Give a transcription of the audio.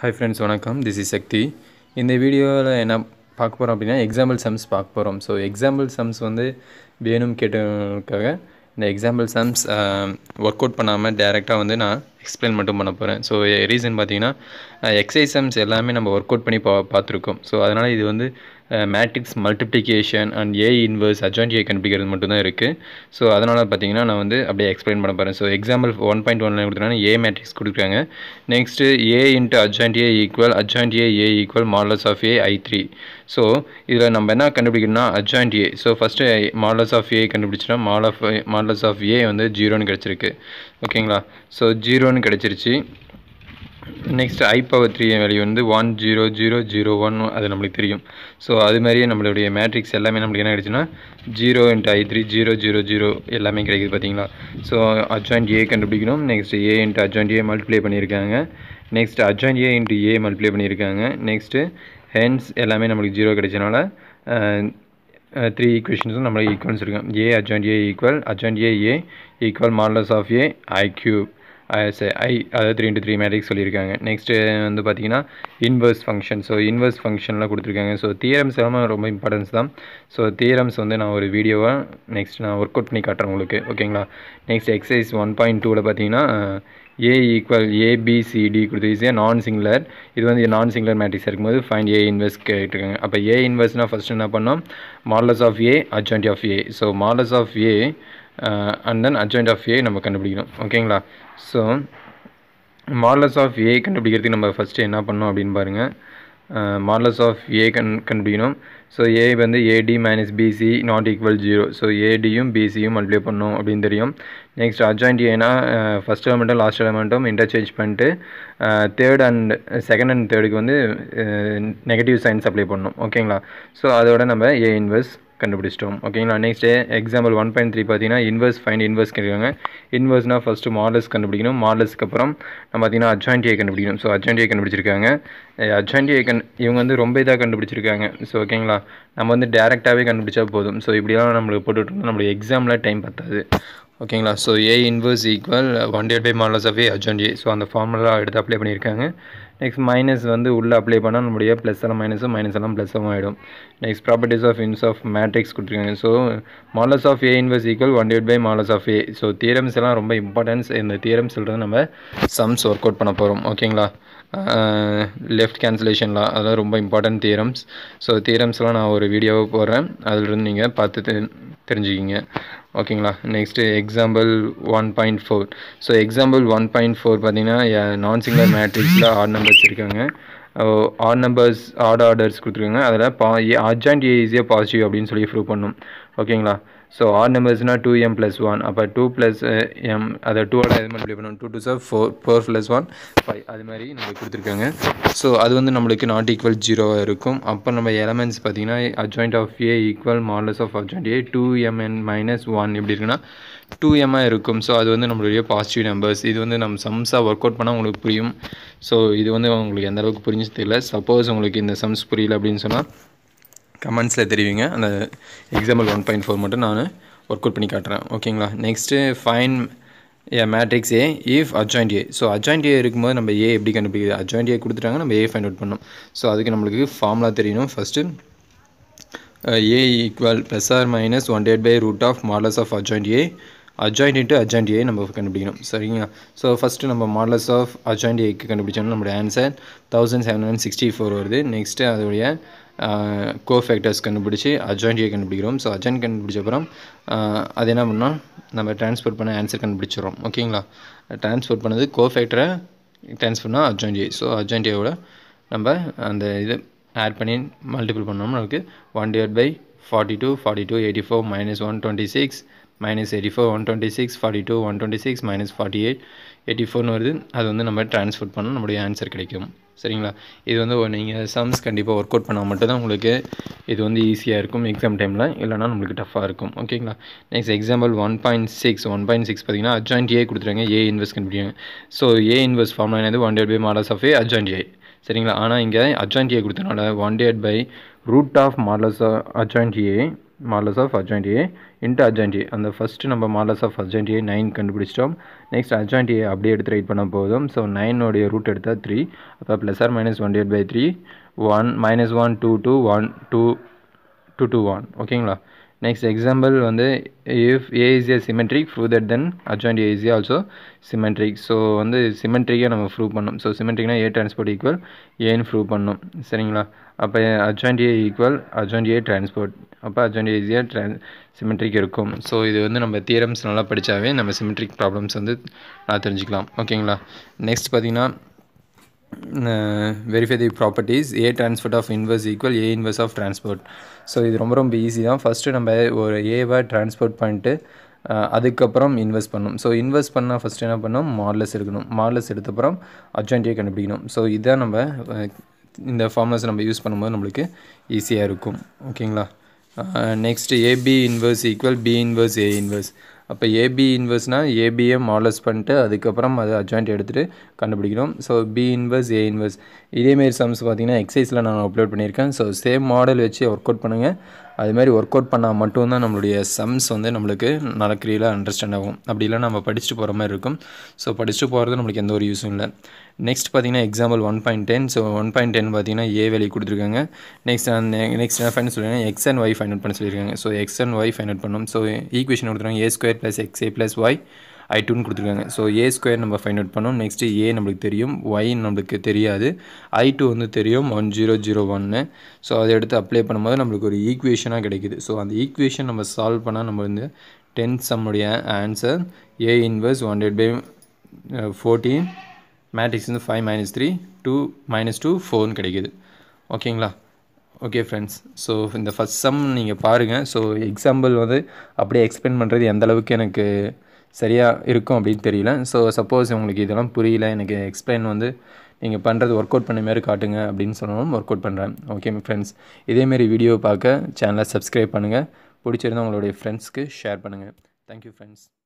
hi friends வணக்கம் this is Shakti இந்த வீடியோவில் என்ன பார்க்க போகிறோம் அப்படின்னா எக்ஸாம்பிள் சம்ஸ் பார்க்க போகிறோம் ஸோ எக்ஸாம்பிள் சம்ஸ் வந்து வேணும் கேட்டதுக்காக இந்த எக்ஸாம்பிள் சம்ஸ் ஒர்க் அவுட் பண்ணாமல் டேரெக்டாக வந்து நான் எக்ஸ்பிளைன் மட்டும் பண்ண போகிறேன் ஸோ ரீசன் பார்த்தீங்கன்னா எக்ஸசைஸ் சம்ஸ் எல்லாமே நம்ம ஒர்க் அவுட் பண்ணி பா பார்த்துருக்கோம் ஸோ அதனால் இது வந்து matrix multiplication and A inverse adjoint A கண்டுபிடிக்கிறது மட்டும்தான் இருக்குது ஸோ அதனால் பார்த்தீங்கன்னா நான் வந்து அப்படியே எக்ஸ்பிளைன் பண்ண போகிறேன் ஸோ எக்ஸாம்பிள் ஒன் பாயிண்ட் ஒன்ல கொடுத்துருக்காங்க ஏ மேட்ரிக்ஸ் கொடுக்குறாங்க next A into adjoint A equal adjoint A A equal modulus of A I three so இதில் நம்ம என்ன கண்டுபிடிக்கணும்னா adjoint A so first modulus of A கண்டுபிடிச்சிட்டோம் model of modulus of A வந்து ஜீரோன்னு கிடச்சிருக்கு ஓகேங்களா ஸோ ஜீரோன்னு கிடச்சிருச்சு next I power three value வந்து one zero zero zero one அது நம்மளுக்கு தெரியும் ஸோ அது மாதிரியே நம்மளுடைய மேட்ரிக்ஸ் எல்லாமே நம்மளுக்கு என்ன கிடைச்சுன்னா zero into I three zero zero zero எல்லாமே கிடைக்குது பார்த்தீங்களா ஸோ அட்ஜாயின்ட் ஏ கண்டுபிடிக்கணும் next A into adjoint A multiply பண்ணியிருக்காங்க next adjoint A into A multiply பண்ணியிருக்காங்க நெக்ஸ்ட்டு ஹென்ஸ் எல்லாமே நம்மளுக்கு ஜீரோ கிடைச்சனால த்ரீ ஈக்குவேஷன்ஸும் நம்மளுக்கு ஈக்குவல்ஸ் இருக்கும் A adjoint A equal adjoint A A equal modulus of A I cube I அதாவது three into three matrix சொல்லியிருக்காங்க நெக்ஸ்ட்டு வந்து பார்த்தீங்கன்னா இன்வர்ஸ் ஃபங்க்ஷன் ஸோ இன்வர்ஸ் ஃபங்க்ஷன்லாம் கொடுத்துருக்காங்க ஸோ தியரம்ஸ் எல்லாமே ரொம்ப இம்பார்ட்டன்ஸ் தான் ஸோ தியரம்ஸ் வந்து நான் ஒரு வீடியோவாக நெக்ஸ்ட் நான் ஒர்க் அவுட் பண்ணி காட்டுறேன் உங்களுக்கு ஓகேங்களா நெக்ஸ்ட் எக்ஸசைஸ் ஒன் பாயிண்ட் டூவில் பார்த்தீங்கன்னா ஏ ஈக்குவல் ஏபிசிடி கொடுத்து ஏ நான் சிங்குலர் இது வந்து நான் சிங்குலர் மேட்ரிக்ஸ் இருக்கும்போது ஃபைன் ஏ இன்வெர்ஸ் கேட்டிருக்காங்க அப்போ ஏ இன்வெர்ஸ்னால் ஃபஸ்ட் என்ன பண்ணோம் modulus of A adjoint of A so modulus of A and then adjoint of A நம்ம கண்டுபிடிக்கணும் ஓகேங்களா ஸோ மாடலஸ் ஆஃப் ஏ கண்டுபிடிக்கிறதுக்கு நம்ம ஃபஸ்ட்டு என்ன பண்ணோம் அப்படின்னு பாருங்கள் மாடலஸ் ஆஃப் ஏ கண் கண்டுபிடிக்கணும் ஸோ ஏ வந்து AD minus BC not equal zero so ஏடியும் பிசியும் மல்டிப்ளை பண்ணணும் அப்படின்னு தெரியும் நெக்ஸ்ட் அட்ஜாயின்ட் ஏனா ஃபஸ்ட் எலமெண்ட்டும் லாஸ்ட் எலமெண்ட்டும் இன்டர்சேஞ்ச் பண்ணிட்டு தேர்ட் அண்ட் செகண்ட் அண்ட் தேர்டுக்கு வந்து நெகட்டிவ் சைன்ஸ் அப்ளை பண்ணணும் ஓகேங்களா ஸோ அதோட நம்ம ஏ இன்வெர்ஸ் கண்டுபிடிச்சிட்டோம் ஓகேங்களா next example one point three பார்த்தீங்கன்னா இன்வர்ஸ் ஃபைண்ட் இன்வர்ஸ் கேட்குறாங்க இன்வர்ஸ்னால் ஃபஸ்ட்டு மாடல்ஸ் கண்டுபிடிக்கணும் மாடல்ஸ்க்கு அப்புறம் நம்ம பார்த்தீங்கன்னா அட்ஜாயின்ட் ஏ கண்டுபிடிக்கணும் ஸோ அட்ஜாயின்ட் ஏ கண்டுபிடிச்சிருக்காங்க அட்ஜாயின்ட் ஏ கண் இவங்க வந்து ரொம்ப இதாக கண்டுபிடிச்சிருக்காங்க ஸோ ஓகேங்களா நம்ம வந்து டேரெக்டாகவே கண்டுபிடிச்சா போதும் ஸோ இப்படிலாம் நம்மளுக்கு போட்டுவிட்டோம்னா நம்மளுக்கு எக்ஸாமில் டைம் பத்தாது ஓகேங்களா so A inverse equal one det by modulus of A adjoint A so அந்த ஃபார்முலா எடுத்து அப்ளை பண்ணியிருக்காங்க நெக்ஸ்ட் மைனஸ் வந்து உள்ளே அப்ளை பண்ணால் நம்முடைய ப்ளஸ் எல்லாம் மைனஸும் மைனஸ் எல்லாம் ப்ளஸ்ஸும் ஆகிடும் next properties of ins of matrix கொடுத்துருக்காங்க so modulus of A inverse equal one det by modulus of A so theorems எல்லாம் ரொம்ப இம்பார்ட்டன்ஸ் இந்த தியரம்ஸ் சொல்கிறது நம்ம சம்ஸ் ஒர்க் அவுட் பண்ண போகிறோம் ஓகேங்களா லெஃப்ட் கேன்சலேஷன்லாம் அதெல்லாம் ரொம்ப இம்பார்ட்டன்ட் தியரம்ஸ் ஸோ தியரம்ஸ்லாம் நான் ஒரு வீடியோவை போடுறேன் அதிலிருந்து நீங்கள் பார்த்து தெ தெரிஞ்சுக்கிங்க ஓகேங்களா next example one point four so example one point four பார்த்தீங்கன்னா நான் சிங்குலர் மேட்ரிக்ஸில் ஆட் நம்பர்ஸ் இருக்காங்க ஆட் நம்பர்ஸ் ஆட் ஆர்டர்ஸ் கொடுத்துருக்காங்க அதில் பா ஏ அட்ஜாயின்ட் ஏ ஈஸியாக பாசிட்டிவ் அப்படின்னு சொல்லி ப்ரூவ் பண்ணும் ஓகேங்களா ஸோ ஆட் நம்பர்ஸ்னால் டூ எம் ப்ளஸ் ஒன் அப்போ டூ ப்ளஸ் எம் அதை டூவோட இது மல்டிப்ளை பண்ணணும் two two sir four four plus one five அது மாதிரி நம்மளுக்கு கொடுத்துருக்காங்க ஸோ அது வந்து நம்மளுக்கு நாட் ஈக்குவல் ஜீரோவாக இருக்கும் அப்போ நம்ம எலமெண்ட்ஸ் பார்த்தீங்கன்னா adjoint of A equal modulus of adjoint A two MN minus one எப்படி இருக்குன்னா டூ எம்மாக இருக்கும் ஸோ அது வந்து நம்மளுடைய பாசிட்டிவ் நம்பர்ஸ் இது வந்து நம்ம சம்ஸாக ஒர்க் அவுட் பண்ணால் உங்களுக்கு புரியும் ஸோ இது வந்து உங்களுக்கு எந்த அளவுக்கு புரிஞ்சு தெரியல சப்போஸ் உங்களுக்கு இந்த சம்ஸ் புரியல அப்படின்னு சொன்னால் கமெண்ட்ஸில் தெரிவிங்க அந்த எக்ஸாம்பிள் ஒன் பாயிண்ட் ஃபோர் மட்டும் நான் ஒர்க் அவுட் பண்ணி காட்டுறேன் ஓகேங்களா next fine A matrix A if adjoint A so adjoint A இருக்கும்போது நம்ம ஏ எப்படி கண்டுபிடிக்கிறது அட்ஜாயின்ட் ஏ கொடுத்துட்டாங்க நம்ம ஏ ஃபைண்ட் அவுட் பண்ணோம் ஸோ அதுக்கு நம்மளுக்கு ஃபார்முலா தெரியணும் first A equal plus or minus one det by root of modulus of adjoint A adjoint into adjoint A நம்ம கண்டுபிடிக்கணும் சரிங்களா ஸோ ஃபஸ்ட்டு நம்ம மாடலஸ் ஆஃப் அட்ஜாயின்ட் ஏக்கு கண்டுபிடிச்சோம்னா நம்மளுடைய answer thousand seven hundred sixty four வருது next அதோடைய கோ factors கண்டுபிடிச்சி அட்ஜாயின்ட் ஏ கண்டுபிடிக்கிறோம் ஸோ அட்ஜாயின்ட் கண்டுபிடிச்ச அப்புறம் அது என்ன பண்ணோம் நம்ம ட்ரான்ஸ்ஃபர் பண்ண ஆன்சர் கண்டுபிடிச்சிடறோம் ஓகேங்களா ட்ரான்ஸ்ஃபர் பண்ணது கோ ஃபேக்டரை ட்ரான்ஸ்ஃபர் பண்ணால் அட்ஜாயின்ட் ஏ ஸோ அட்ஜாயின்ட் ஏவோட நம்ம அந்த இது ஆட் பண்ணி மல்டிபிள் பண்ணோம்னா நமக்கு one divide by forty two forty two eighty four minus one twenty six minus eighty four one twenty six forty two one twenty six minus forty eight eighty ஃபோர்னு வருது அது வந்து நம்ம ட்ரான்ஸ்ஃபர் பண்ணால் நம்மளுடைய ஆன்சர் கிடைக்கும் சரிங்களா இது வந்து நீங்கள் சம்ஸ் கண்டிப்பாக ஒர்க் அவுட் பண்ணால் மட்டும்தான் உங்களுக்கு இது வந்து ஈஸியாக இருக்கும் எக்ஸாம் டைமில் இல்லைனா நம்மளுக்கு டஃப்பாக இருக்கும் ஓகேங்களா next example one point six one point six பார்த்தீங்கன்னா அட்ஜாயின்ட் ஏ கொடுத்துருங்க ஏ இன்வெஸ்ட் கண்டுபிடிங்க ஸோ ஏ இன்வெஸ்ட் ஃபார்ம்லாம் என்னது one det by modulus of A adjoint A சரிங்களா ஆனால் இங்கே அட்ஜாயின்ட் ஏ கொடுத்தனால one det by root of modulus adjoint A modulus of adjoint A into adjoint A அந்த ஃபஸ்ட்டு நம்ம modulus of adjoint A nine கண்டுபிடிச்சிட்டோம் next adjoint A அப்படியே எடுத்து write பண்ணால் போதும் ஸோ நைனோடைய ரூட் எடுத்தால் த்ரீ அப்போ plus or minus one divide by three one minus one two two one two two two one ஓகேங்களா நெக்ஸ்ட் எக்ஸாம்பிள் வந்து if A is a symmetric prove that then adjoint A is also symmetric so வந்து சிமெட்ரிக்காக நம்ம prove பண்ணோம் so சிமெட்ரிக்னா A transpose equal ஏன்னு prove பண்ணோம் சரிங்களா அப்போ adjoint A equal adjoint A transpose அப்போ அட்ஜாயிண்ட் ஏ ட்ரான் சிமெட்ரிக் இருக்கும் ஸோ இது வந்து நம்ம தியரம்ஸ் நல்லா படித்தாவே நம்ம சிமெட்ரிக் ப்ராப்ளம்ஸ் வந்து நான் தெரிஞ்சுக்கலாம் ஓகேங்களா நெக்ஸ்ட் பார்த்தீங்கன்னா verify the properties A transpose of inverse equal A inverse of transpose so இது ரொம்ப ரொம்ப ஈஸி தான் ஃபஸ்ட்டு நம்ம ஒரு ஏவை டிரான்ஸ்போர்ட் பண்ணிட்டு அதுக்கப்புறம் இன்வெஸ்ட் பண்ணணும் ஸோ இன்வெஸ்ட் பண்ணால் ஃபஸ்ட்டு என்ன பண்ணணும் மாடலஸ் எடுக்கணும் மாடலஸ் எடுத்தப்புறம் அட்ஜாயிண்டியை கண்டுபிடிக்கணும் ஸோ இதான் நம்ம இந்த ஃபார்மர்ஸ் நம்ம யூஸ் பண்ணும்போது நம்மளுக்கு ஈஸியாக இருக்கும் ஓகேங்களா next AB inverse equal B inverse A inverse அப்போ ஏபி இன்வர்ஸ்னால் ஏபியை மாடலஸ் பண்ணிட்டு அதுக்கப்புறம் அது அட்ஜாயிண்ட் எடுத்துகிட்டு கண்டுபிடிக்கணும் so B inverse A inverse இதேமாரி சம்ஸ் பார்த்தீங்கன்னா எக்ஸைஸில் நான் அப்லோட் பண்ணியிருக்கேன் ஸோ சேம் மாடல் வச்சு ஒர்க் அவுட் பண்ணுங்கள் அது மாதிரி ஒர்க் அவுட் பண்ணால் மட்டும்தான் நம்மளுடைய சம்ஸ் வந்து நம்மளுக்கு நல்ல கிளியராக அண்டர்ஸ்டாண்ட் ஆகும் அப்படி இல்லை நம்ம படிச்சுட்டு போகிற மாதிரி இருக்கும் ஸோ படிச்சுட்டு போகிறது நம்மளுக்கு எந்த ஒரு யூஸும் இல்லை நெக்ஸ்ட் பார்த்தீங்கன்னா example one point ten so one point ten பார்த்தீங்கன்னா ஏ வேல்யூ கொடுத்துருக்காங்க நெக்ஸ்ட் நெக்ஸ்ட் என்ன ஃபைன் சொல்லியிருக்காங்க X and Y find out பண்ண சொல்லியிருக்காங்க so X and Y find out பண்ணணும் ஸோ ஈக்குவேஷன் கொடுத்துருக்காங்க A square plus X A plus Y I டூன்னு கொடுத்துருக்காங்க ஸோ ஏ ஸ்கொயர் நம்ம ஃபைண்ட் அவுட் பண்ணோம் நெக்ஸ்ட்டு ஏ நம்மளுக்கு தெரியும் ஒய் நம்மளுக்கு தெரியாது ஐ டூ வந்து தெரியும் ஒன் ஜீரோ ஜீரோ ஒன்று ஸோ அதை எடுத்து அப்ளை பண்ணும்போது நம்மளுக்கு ஒரு ஈக்குவேஷனாக கிடைக்குது ஸோ அந்த ஈக்குவேஷன் நம்ம சால்வ் பண்ணால் நம்ம வந்து டென்த் சம்முடைய answer A inverse one det by fourteen matrix வந்து five minus three two minus two ஃபோர்னு கிடைக்குது ஓகேங்களா ஓகே ஃப்ரெண்ட்ஸ் ஸோ இந்த ஃபஸ்ட் சம் நீங்கள் பாருங்கள் ஸோ எக்ஸாம்பிள் வந்து அப்படியே எக்ஸ்பிளைன் பண்ணுறது எந்த அளவுக்கு எனக்கு சரியாக இருக்கும் அப்படின்னு தெரியல ஸோ சப்போஸ் உங்களுக்கு இதெல்லாம் புரியல எனக்கு எக்ஸ்பிளைன் வந்து நீங்கள் பண்ணுறது ஒர்க் அவுட் பண்ண மாதிரி காட்டுங்க அப்படின்னு சொன்னாலும் ஒர்க் அவுட் பண்ணுறேன் ஓகே ஃப்ரெண்ட்ஸ் இதேமாரி வீடியோ பார்க்க சேனலை சப்ஸ்கிரைப் பண்ணுங்கள் பிடிச்சிருந்தா உங்களுடைய ஃப்ரெண்ட்ஸ்க்கு ஷேர் பண்ணுங்கள் தேங்க்யூ ஃப்ரெண்ட்ஸ்